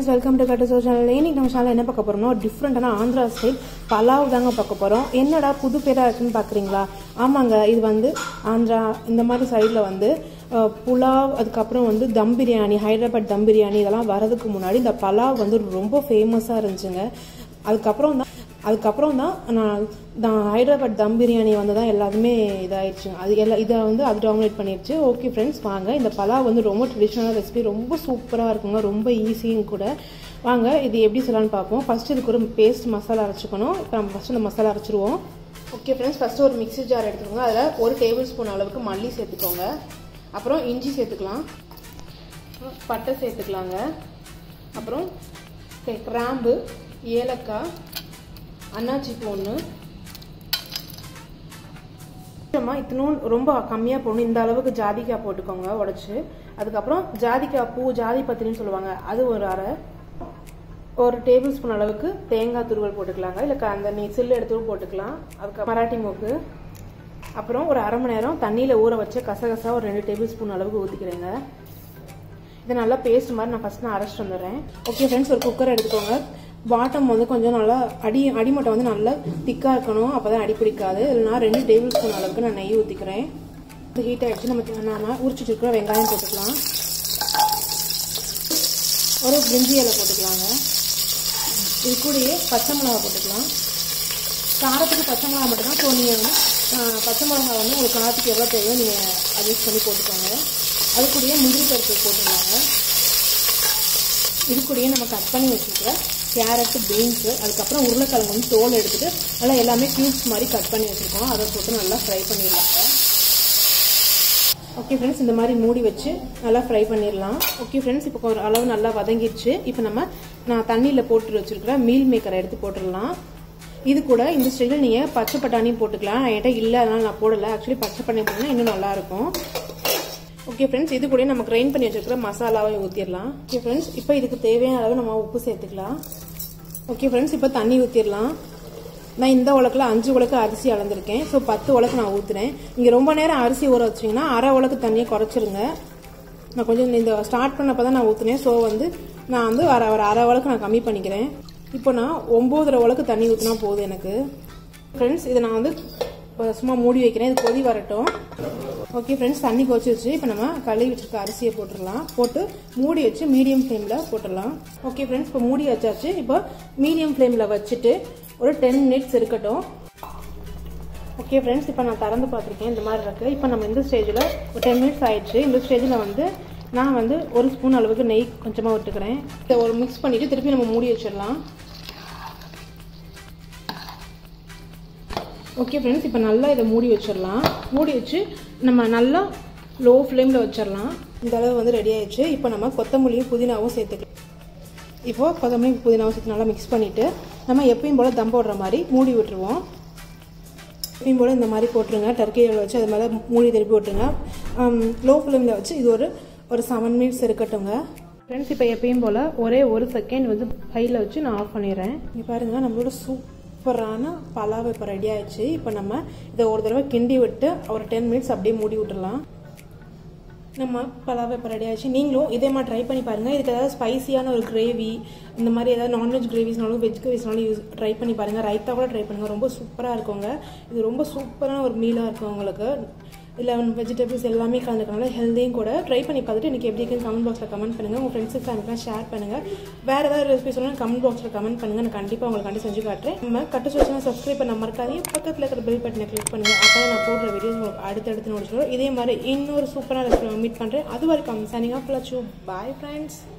friends welcome to கட்டு சோ channel இன்னைக்கு நம்ம சேனல் என்ன பார்க்க போறோம்னா ஒரு டிஃப்ரெண்டான ஆந்திரா ஸ்டைல் பலாவ் தாங்க பார்க்க போறோம் என்னடா புது பேரா இருக்குன்னு பாக்குறீங்களா ஆமாங்க இது வந்து ஆந்திரா இந்த மாதிரி சைடில் வந்து அஹ், புலாவ் அதுக்கப்புறம் வந்து தம் பிரியாணி ஹைதராபாத் தம் பிரியாணி இதெல்லாம் வரதுக்கு முன்னாடி இந்த பலாவ் வந்து ரொம்ப ஃபேமஸாக இருந்துச்சுங்க அதுக்கப்புறம் தான் அதுக்கப்புறம் தான் நான் நான் ஹைதராபாத் தம் பிரியாணி வந்து தான் எல்லாத்துமே இதாயிடுச்சுங்க அது எல்லா இதை வந்து அது டாமினேட் பண்ணிடுச்சு ஓகே ஃப்ரெண்ட்ஸ் வாங்க இந்த பலாவ் வந்து ரொம்ப ட்ரெடிஷ்னலான ரெசிபி ரொம்ப சூப்பராக இருக்குங்க ரொம்ப ஈஸியும் கூட வாங்க இது எப்படி சொல்லலாம்னு பார்ப்போம் ஃபர்ஸ்ட் இதுக்கு ஒரு பேஸ்ட் மசாலா அரைச்சிக்கணும் இப்போ நம்ம ஃபஸ்ட்டு இந்த மசாலா அரைச்சிருவோம் ஓகே ஃப்ரெண்ட்ஸ் ஃபஸ்ட்டு ஒரு மிக்ஸி ஜார் எடுத்துக்கோங்க அதில் ஒரு டேபிள் ஸ்பூன் அளவுக்கு மல்லி சேர்த்துக்கோங்க அப்புறம் இஞ்சி சேர்த்துக்கலாம் பட்டை சேர்த்துக்கலாங்க அப்புறம் கே- கிராம்பு ஏலக்காய் அன்னாச்சி பூ ஒன்று கொஞ்சமா இத்தனும் ரொம்ப கம்மியாக போடணும் இந்த அளவுக்கு ஜாதிக்காய் போட்டுக்கோங்க உடச்சி அதுக்கப்புறம் ஜாதிக்காய் பூ ஜாதி பத்திரின்னு சொல்லுவாங்க அது ஒரு அரை ஒரு டேபிள் ஸ்பூன் அளவுக்கு தேங்காய் துருவல் போட்டுக்கலாங்க இல்லை க- அந்த நீ சில்லு எடுத்து போட்டுக்கலாம் அதுக்கு மராட்டி மூக்கு அப்புறம் ஒரு அரை மணி நேரம் தண்ணியில் ஊற வச்சு கசகசா ஒரு ரெண்டு டேபிள் ஸ்பூன் அளவுக்கு ஊற்றிக்கிறேங்க இது நல்லா பேஸ்ட் மாதிரி நான் ஃபஸ்ட் நான் அரைச்சிட்டு வந்துடுறேன் ஓகே ஃப்ரெண்ட்ஸ் ஒரு குக்கர் எடுத்துக்கோங்க பாட்டம் வந்து கொஞ்சம் நல்லா அடி அடிமட்டம் வந்து நல்லா திக்காக இருக்கணும் அப்போ தான் அடி பிடிக்காது இல்லைனா ரெண்டு டேபிள் ஸ்பூன் அளவுக்கு நான் நெய் ஊற்றிக்கிறேன் இது ஹீட் ஆகிடுச்சு நம்ம நான் உரிச்சிட்டு இருக்கிற வெங்காயம் போட்டுக்கலாம் ஒரு பிரிஞ்சி இலை போட்டுக்கலாங்க இது கூடயே பச்சை மிளகா போட்டுக்கலாம் காரத்துக்கு பச்சை மிளகா மட்டும்தான் ஸோ நீங்கள் வந்து ஆஹ், பச்சை மிளகா வந்து உங்களுக்கு காரத்துக்கு எவ்வளோ தேவையோ நீங்கள் அட்ஜஸ்ட் பண்ணி போட்டுக்கோங்க அது கூடயே முந்திரி பருப்பு போட்டுருவாங்க இது கூடயே நம்ம கட் பண்ணி வச்சுருக்கிற கேரட்டு பீன்ஸு அதுக்கப்புறம் உருளைக்கிழங்கு வந்து தோல் எடுத்துட்டு நல்லா எல்லாமே க்யூப்ஸ் மாதிரி கட் பண்ணி வச்சுருக்கோம் அதை போட்டு நல்லா ஃப்ரை பண்ணிடலாங்க ஓகே ஃப்ரெண்ட்ஸ் இந்த மாதிரி மூடி வச்சு நல்லா ஃப்ரை பண்ணிடலாம் ஓகே ஃப்ரெண்ட்ஸ் இப்போ ஒரு அளவு நல்லா வதங்கிடுச்சு இப்போ நம்ம நான் தண்ணியில் போட்டு வச்சிருக்கிற மீல் மேக்கரை எடுத்து போட்டுடலாம் இது கூட இந்த ஸ்டைலில் நீங்கள் பச்சை பட்டாணியும் போட்டுக்கலாம் என்கிட்ட இல்லை அதனால நான் போடலை ஆக்சுவலி பச்சை பட்டாணி போட்டோம்னா இன்னும் நல்லாயிருக்கும் ஓகே ஃப்ரெண்ட்ஸ் இது கூட நம்ம கிரைண்ட் பண்ணி வச்சிருக்கிற மசாலாவை ஊற்றிடலாம் ஓகே ஃப்ரெண்ட்ஸ் இப்போ இதுக்கு தேவையான அளவு நம்ம உப்பு சேர்த்துக்கலாம் ஓகே ஃப்ரெண்ட்ஸ் இப்போ தண்ணி ஊற்றிடலாம் நான் இந்த உலக்கில் அஞ்சு உலக்கு அரிசி அளந்திருக்கேன் ஸோ பத்து உலக்கு நான் ஊற்றுறேன் நீங்கள் ரொம்ப நேரம் அரிசி ஊற வச்சிங்கன்னா அரை உலக்கு தண்ணியை குறைச்சிருங்க நான் கொஞ்சம் இந்த ஸ்டார்ட் பண்ணப்போ தான் நான் ஊற்றுனேன் ஸோ வந்து நான் வந்து அரை ஒரு அரை உலக்கு நான் கம்மி பண்ணிக்கிறேன் இப்போ நான் ஒம்போதரை உலக்கு தண்ணி ஊற்றினா போதும் எனக்கு ஃப்ரெண்ட்ஸ் இதை நான் வந்து இப்போ சும்மா மூடி வைக்கிறேன் இது கொதி வரட்டும் ஓகே ஃப்ரெண்ட்ஸ் தண்ணி கொதிச்சு வச்சு இப்போ நம்ம கழுவி வச்சிருக்க அரிசியை போட்டுடலாம் போட்டு மூடி வச்சு மீடியம் ஃப்ளேமில் போட்டுடலாம் ஓகே ஃப்ரெண்ட்ஸ் இப்போ மூடி வச்சாச்சு இப்போ மீடியம் ஃப்ளேமில் வச்சுட்டு ஒரு டென் மினிட்ஸ் இருக்கட்டும் ஓகே ஃப்ரெண்ட்ஸ் இப்போ நான் திறந்து பார்த்துருக்கேன் இந்த மாதிரி இருக்குது இப்போ நம்ம இந்த ஸ்டேஜில் ஒரு டென் மினிட்ஸ் ஆயிடுச்சு இந்த ஸ்டேஜில் வந்து நான் வந்து ஒரு ஸ்பூன் அளவுக்கு நெய் கொஞ்சமாக விட்டுக்கிறேன் இதை ஒரு மிக்ஸ் பண்ணிவிட்டு திருப்பி நம்ம மூடி வச்சிடலாம் ஓகே ஃப்ரெண்ட்ஸ் இப்போ நல்லா இதை மூடி வச்சிடலாம் மூடி வச்சு நம்ம நல்லா லோ ஃப்ளேமில் வச்சிடலாம் இந்த அளவு வந்து ரெடி ஆயிடுச்சு இப்போ நம்ம கொத்தமல்லியும் புதினாவும் சேர்த்துக்கலாம் இப்போ கொத்தமல்லி புதினாவும் சேர்த்து நல்லா மிக்ஸ் பண்ணிவிட்டு நம்ம எப்பயும் போல் தம் போடுற மாதிரி மூடி விட்டுருவோம் எப்பயும் போல் இந்த மாதிரி போட்டுருங்க டர்க்கியில் வச்சு அது மேலே மூடி திருப்பி விட்டுருங்க லோ ஃப்ளேமில் வச்சு இது ஒரு ஒரு செவன் மினிட்ஸ் இருக்கட்டுங்க ஃப்ரெண்ட்ஸ் இப்போ எப்பயும் போல் ஒரே ஒரு செகண்ட் வந்து ஹையில் வச்சு நான் ஆஃப் பண்ணிடுறேன் இங்கே பாருங்கள் நம்மளோட சூப்பரான பலாவை இப்போ ரெடி ஆயிடுச்சு இப்போ நம்ம இதை ஒரு தடவை கிண்டி விட்டு ஒரு டென் மினிட்ஸ் அப்படியே மூடி விட்டுறலாம் நம்ம பலாவை இப்போ ரெடி ஆச்சு நீங்களும் இதே மாதிரி ட்ரை பண்ணி பாருங்கள் இதுக்கு ஏதாவது ஸ்பைசியான ஒரு கிரேவி இந்த மாதிரி ஏதாவது நான்வெஜ் கிரேவிஸ்னாலும் வெஜ் கிரேவிஸ்னாலும் யூஸ் ட்ரை பண்ணி பாருங்கள் ரைத்தா கூட ட்ரை பண்ணுங்கள் ரொம்ப சூப்பராக இருக்குங்க இது ரொம்ப சூப்பரான ஒரு மீலாக இருக்கும் உங்களுக்கு இதில் வெஜிடபிள்ஸ் எல்லாமே கலந்துக்கனால ஹெல்தியும் கூட ட்ரை பண்ணி பார்த்துட்டு எனக்கு எப்படி இருக்குன்னு கமெண்ட் பாக்ஸில் கமெண்ட் பண்ணுங்கள் உங்கள் ஃப்ரெண்ட்ஸுக்கு ஃபேமிலிக்கெலாம் ஷேர் பண்ணுங்கள் வேறு ஏதாவது ரெசிபி சொன்னால் கமெண்ட் பாக்ஸில் கமெண்ட் பண்ணுங்கள் நான் கண்டிப்பாக உங்களுக்கு கண்டி செஞ்சு காட்டுறேன் நம்ம கட்டு சொல்லி சப்ஸ்கிரைப் பண்ண மறக்காதீங்க பக்கத்தில் இருக்கிற பெல் பட்டனை கிளிக் பண்ணுங்கள் அப்போ நான் போடுற வீடியோஸ் உங்களுக்கு அடுத்தடுத்து நோட்டிச்சு இதே மாதிரி இன்னொரு சூப்பரான ரெசிபி மீட் பண்ணுறேன் அது வரைக்கும் signing off Lakshu bye friends